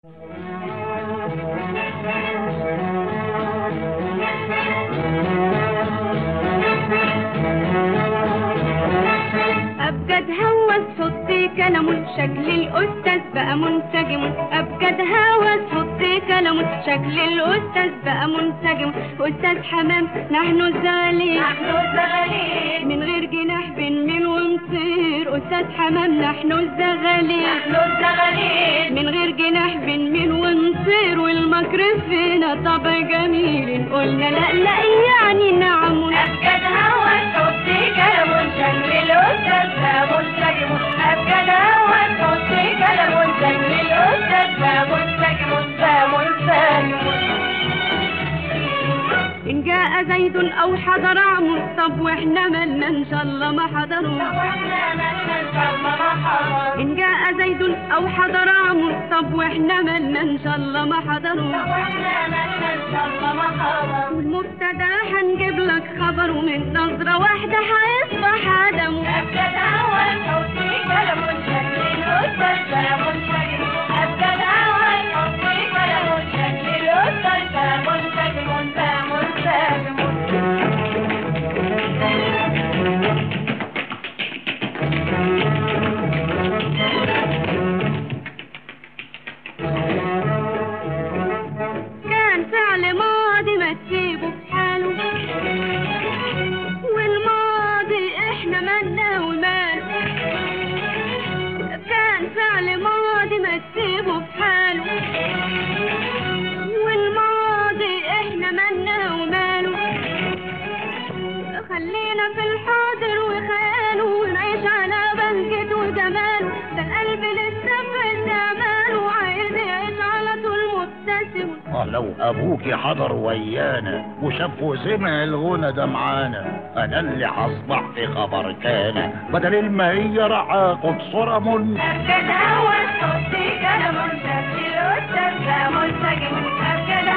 أبجد هوس حطي كلمه شكل الأستاذ بقى منسجم أبجد هوس حطي كلمه شكل الأستاذ بقى منسجم أستاذ حمام نحن الزغالين نحن الزغالين من غير جناح بنميل ونطير أستاذ حمام نحن الزغالين نحن الزغالين من غير جناح بنميل ونطير والمكر فينا طبع جميل قلنا لا لا يعني نعم أبجد هوس حطي كلام شكل الأستاذ بقى منسجم أبجد هوس حطي كلام شكل الأستاذ بقى منسجم بقى منسجم إن جاء زيد أو حضر عمرو طب وإحنا مالنا إن شاء الله ما حضروا واحنا مالنا إن شاء الله ما حضر إن جاء زيد أو حضر عمرو طب وإحنا مالنا إن شاء الله ما حضروا واحنا مالنا إن شاء الله ما حضر والمبتدا هنجيب لك خبر ومن نظرة واحدة هيصبح عدم أبجد هوس حطي كلام شكل الأستاذ بقى منسجم أبجد هوس حطي كلام شكل الأستاذ بقى منسجم بقى منسجم كان فعل ماضي ما تسيبه في حاله والماضي احنا مالنا وماله كان فعل ماضي ما تسيبه في حاله والماضي احنا مالنا وماله خلينا في الحاضر وخياله ونعيش على بهجته وجماله ده القلب لسه في الزمان وعايز يعيش على طول مبتسم اه لو ابوكي حضر ويانا وشاف وسمع الغنى ده معانا انا اللي هصبح في خبر كان بدل ما هي راح اخد صورة من أبجد هوس حطي كلام شكل الأستاذ بقى منسجم أبجد